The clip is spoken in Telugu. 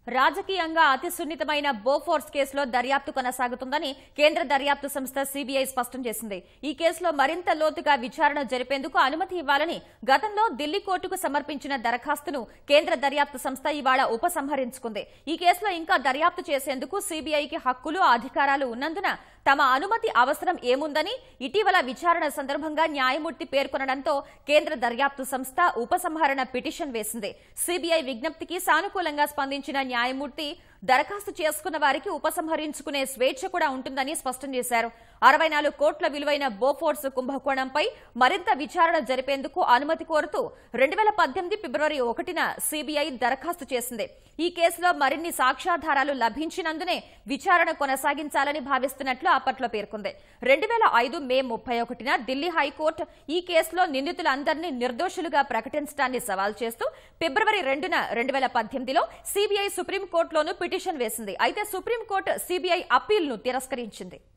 రాజకీయంగా అతి సున్నితమైన బోఫోర్స్ కేసులో దర్యాప్తు కొనసాగుతుందని కేంద్ర దర్యాప్తు సంస్థ సీబీఐ స్పష్టం చేసింది ఈ కేసులో మరింత లోతుగా విచారణ జరిపేందుకు అనుమతి ఇవ్వాలని గతంలో ఢిల్లీ కోర్టుకు సమర్పించిన దరఖాస్తును కేంద్ర దర్యాప్తు సంస్థ ఇవాళ ఉపసంహరించుకుంది ఈ కేసులో ఇంకా దర్యాప్తు చేసేందుకు సీబీఐకి హక్కులు అధికారాలు ఉన్నందున తమ అనుమతి అవసరం ఏముందని ఇటీవల విచారణ సందర్భంగా న్యాయమూర్తి పేర్కొనడంతో కేంద్ర దర్యాప్తు సంస్థ ఉపసంహరణ పిటిషన్ వేసింది సీబీఐ విజ్ఞప్తికి సానుకూలంగా స్పందించిన న్యాయమూర్తి దరఖాస్తు చేసుకున్న వారికి ఉపసంహరించుకునే స్వేచ్ఛ కూడా ఉంటుందని స్పష్టం చేశారు అరవై నాలుగు కోట్ల విలువైన బోఫోర్స్ కుంభకోణంపై మరింత విచారణ జరిపేందుకు అనుమతి కోరుతూ రెండు వేల పద్దెనిమిది ఫిబ్రవరి ఒకటిన సీబీఐ దరఖాస్తు చేసింది ఈ కేసులో మరిన్ని సాక్ష్యాధారాలు లభించినందునే విచారణ కొనసాగించాలని భావిస్తున్నట్లు అప్పట్లో పేర్కొంది రెండు వేల ఐదు మే ముప్పై ఒకటిన ఢిల్లీ హైకోర్టు ఈ కేసులో నిందితులందరినీ నిర్దోషులుగా ప్రకటించడాన్ని సవాల్ చేస్తూ ఫిబ్రవరి రెండున రెండు వేల పద్దెనిమిదిలో సీబీఐ సుప్రీంకోర్టులోనూ పిటిషన్ వేసింది అయితే సుప్రీంకోర్టు సీబీఐ అప్పీల్ను తిరస్కరించింది